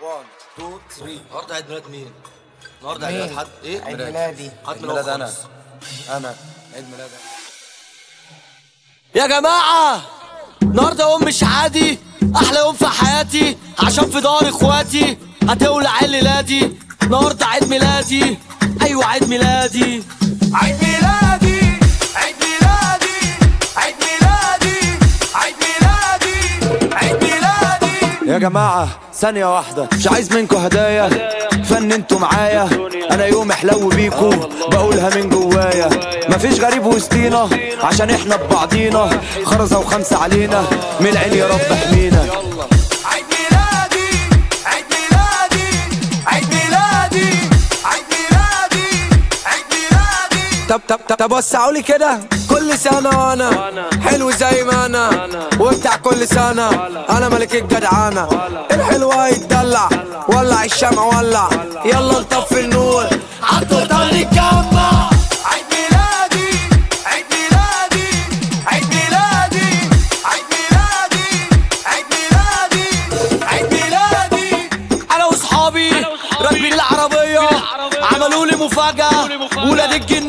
1 2 3 النهارده عيد ميلاد مين؟ النهارده عيد ميلاد حد ايه؟ عيد ميلادي حد عيد من ميلاد الأول انا خالص. انا عيد ميلاد يا جماعة النهارده يوم مش عادي أحلى يوم في حياتي عشان في دار إخواتي هتولع عيد ميلادي النهارده عيد ميلادي أيوة عيد ميلادي عيد ميلادي عيد ميلادي عيد ميلادي عيد ميلادي عيد ميلادي يا جماعة ثانية واحدة مش عايز منكم هدايا فن انتوا معايا انا يوم حلو بيكو بقولها من جوايا مفيش غريب وسطينا عشان احنا ببعضينا خرزة وخمسة علينا من العين يا رب احمينا عيد ميلادي عيد ميلادي عيد ميلادي عيد ميلادي عيد ميلادي طب طب طب طب وسعوا لي كده كل سنة وانا حلو زي ما انا وبتاع كل سنة انا ملك الجدعانة الحلو هيتدلع ولع الشمع ولع يلا نطفي النور عالتورته نتجمع عيد ميلادي عيد ميلادي عيد ميلادي عيد ميلادي عيد ميلادي عيد ميلادي أنا وصحابي راكبين العربية عملوا لي مفاجأة ولاد الجنيه